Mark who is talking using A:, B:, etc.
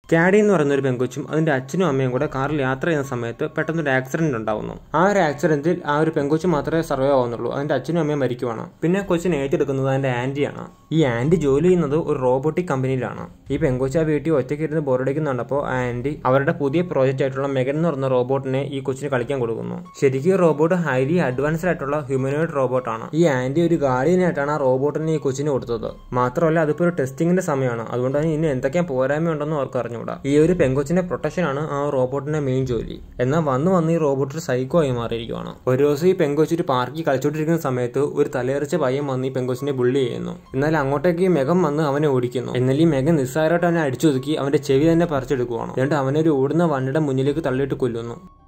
A: കാഡി എന്ന് പറയുന്ന ഒരു പെങ്കൊച്ചും അതിന്റെ അച്ഛനും അമ്മയും കൂടെ കാറിൽ യാത്ര ചെയ്യുന്ന സമയത്ത് പെട്ടെന്ന് ഒരു ആക്സിഡന്റ് ഉണ്ടാവുന്നു ആ ഒരു ആക്സിഡന്റിൽ ആ ഒരു പെങ്കൊച്ചു മാത്രമേ സർവൈവ് ആവുന്നുള്ളൂ അതിന്റെ അച്ഛനും അമ്മയും മരിക്കുവാണ് പിന്നെ കൊച്ചിനെ ഏറ്റെടുക്കുന്നത് അതിന്റെ ആന്റിയാണ് ഈ ആന്റി ജോലി ചെയ്യുന്നത് ഒരു റോബോട്ടിക് കമ്പനിയിലാണ് ഈ പെങ്കൊച്ച് ആ വീട്ടിൽ ഒറ്റയ്ക്ക് ഇരുന്ന് ബോറടിക്കുന്നുണ്ടപ്പോൾ ആ ആന്റി അവരുടെ പുതിയ പ്രോജക്റ്റ് ആയിട്ടുള്ള മെഗൻ എന്ന് പറയുന്ന റോബോട്ടിനെ ഈ കൊച്ചിന് കളിക്കാൻ കൊടുക്കുന്നു ശരിക്കും ഈ റോബോട്ട് ഹൈലി അഡ്വാൻസ്ഡ് ആയിട്ടുള്ള ഹ്യൂമനോയിഡ് റോബോട്ടാണ് ഈ ആന്റി ഒരു ഗാർഡിയനായിട്ടാണ് ആ റോബോട്ടിനെ ഈ കൊച്ചിന് കൊടുത്തത് മാത്രമല്ല അതിപ്പോ ഒരു ടെസ്റ്റിംഗിന്റെ സമയമാണ് അതുകൊണ്ട് തന്നെ ഇനി എന്തൊക്കെ പോരായ്മ ഉണ്ടെന്ന് അവർക്ക് അറിഞ്ഞുകൂടാ ഈ ഒരു പെങ്കൊച്ചിന്റെ പ്രൊട്ടക്ഷൻ ആണ് ആ റോബോട്ടിന്റെ മെയിൻ ജോലി എന്നാൽ വന്ന് വന്ന് ഈ റോബോട്ട് ഒരു സൈക്കോ ആയി മാറിയിരിക്കുവാണ് ഒരു ദിവസം ഈ പെങ്കൊച്ച് ഒരു പാർക്കിൽ കളിച്ചോണ്ടിരിക്കുന്ന സമയത്ത് ഒരു തലയെറിച്ച പയ്യൻ വന്ന് ഈ പെങ്കൊച്ചിനെ ബുള്ളി ചെയ്യുന്നു എന്നാൽ അങ്ങോട്ടേക്ക് ഈ മെഗം വന്ന് അവനെ ഓടിക്കുന്നു എന്നാൽ ഈ മെഗം നിസ്സാരമായിട്ട് അവനെ അടിച്ചൊതുക്കി അവന്റെ ചെവി തന്നെ പറിച്ചെടുക്കുവാണ് എന്നിട്ട് അവനെ ഒരു ഓടുന്ന വണ്ടിയുടെ മുന്നിലേക്ക് തള്ളിയിട്ട് കൊല്ലുന്നു